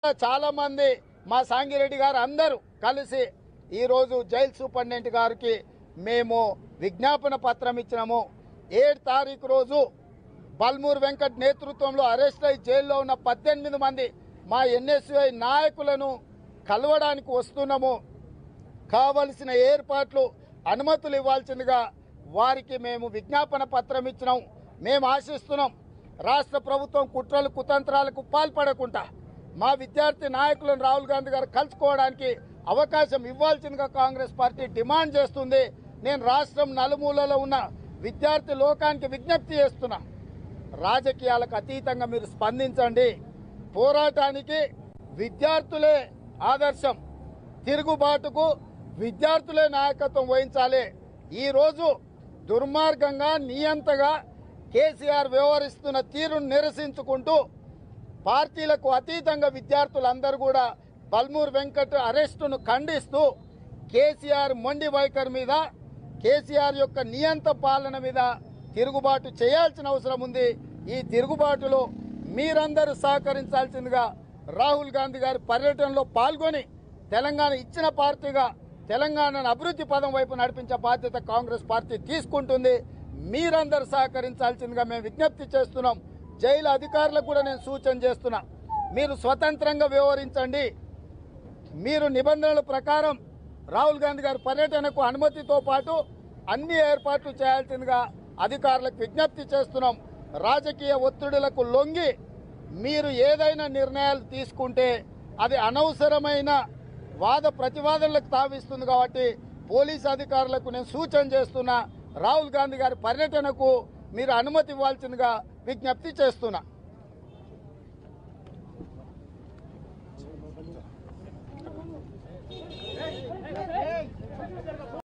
చాలా మంది మా సాంగిరెడ్డి గారు అందరూ కలిసి ఈరోజు జైలు సూపరింటెండెంట్ గారికి మేము విజ్ఞాపన పత్రం ఇచ్చినాము ఏడు తారీఖు రోజు బల్మూర్ వెంకట్ నేతృత్వంలో అరెస్ట్ అయి జైల్లో ఉన్న పద్దెనిమిది మంది మా ఎన్ఎస్యుఐ నాయకులను కలవడానికి వస్తున్నాము కావలసిన ఏర్పాట్లు అనుమతులు ఇవ్వాల్సిందిగా వారికి మేము విజ్ఞాపన పత్రం ఇచ్చినాం మేము ఆశిస్తున్నాం రాష్ట్ర ప్రభుత్వం కుట్రలు కుతంత్రాలకు పాల్పడకుండా మా విద్యార్థి నాయకులను రాహుల్ గాంధీ గారు కలుసుకోవడానికి అవకాశం ఇవ్వాల్సిందిగా కాంగ్రెస్ పార్టీ డిమాండ్ చేస్తుంది నేను రాష్ట్రం నలుమూలలో ఉన్న విద్యార్థి లోకానికి విజ్ఞప్తి చేస్తున్నా రాజకీయాలకు అతీతంగా మీరు స్పందించండి పోరాటానికి విద్యార్థులే ఆదర్శం తిరుగుబాటుకు విద్యార్థులే నాయకత్వం వహించాలి ఈరోజు దుర్మార్గంగా నియంతగా కేసీఆర్ వ్యవహరిస్తున్న తీరును నిరసించుకుంటూ పార్టీలకు అతీతంగా విద్యార్థులందరూ కూడా బల్మూర్ వెంకట్ అరెస్టును ఖండిస్తూ కేసీఆర్ మొండి వైఖరి మీద కేసీఆర్ యొక్క నియంత పాలన మీద తిరుగుబాటు చేయాల్సిన అవసరం ఉంది ఈ తిరుగుబాటులో మీరందరూ సహకరించాల్సిందిగా రాహుల్ గాంధీ గారి పర్యటనలో పాల్గొని తెలంగాణ ఇచ్చిన పార్టీగా తెలంగాణను అభివృద్ధి పదం వైపు నడిపించే బాధ్యత కాంగ్రెస్ పార్టీ తీసుకుంటుంది మీరందరూ సహకరించాల్సిందిగా మేము విజ్ఞప్తి చేస్తున్నాం జైలు అధికారులకు కూడా నేను సూచన చేస్తున్నా మీరు స్వతంత్రంగా వ్యవహరించండి మీరు నిబంధనల ప్రకారం రాహుల్ గాంధీ గారి పర్యటనకు అనుమతితో పాటు అన్ని ఏర్పాట్లు చేయాల్సిందిగా అధికారులకు విజ్ఞప్తి చేస్తున్నాం రాజకీయ ఒత్తిడులకు లొంగి మీరు ఏదైనా నిర్ణయాలు తీసుకుంటే అది అనవసరమైన వాద ప్రతివాదనలకు తావిస్తుంది కాబట్టి పోలీస్ అధికారులకు నేను సూచన చేస్తున్నా రాహుల్ గాంధీ గారి పర్యటనకు మీరు అనుమతి ఇవ్వాల్సిందిగా విజ్ఞప్తి చేస్తున్నా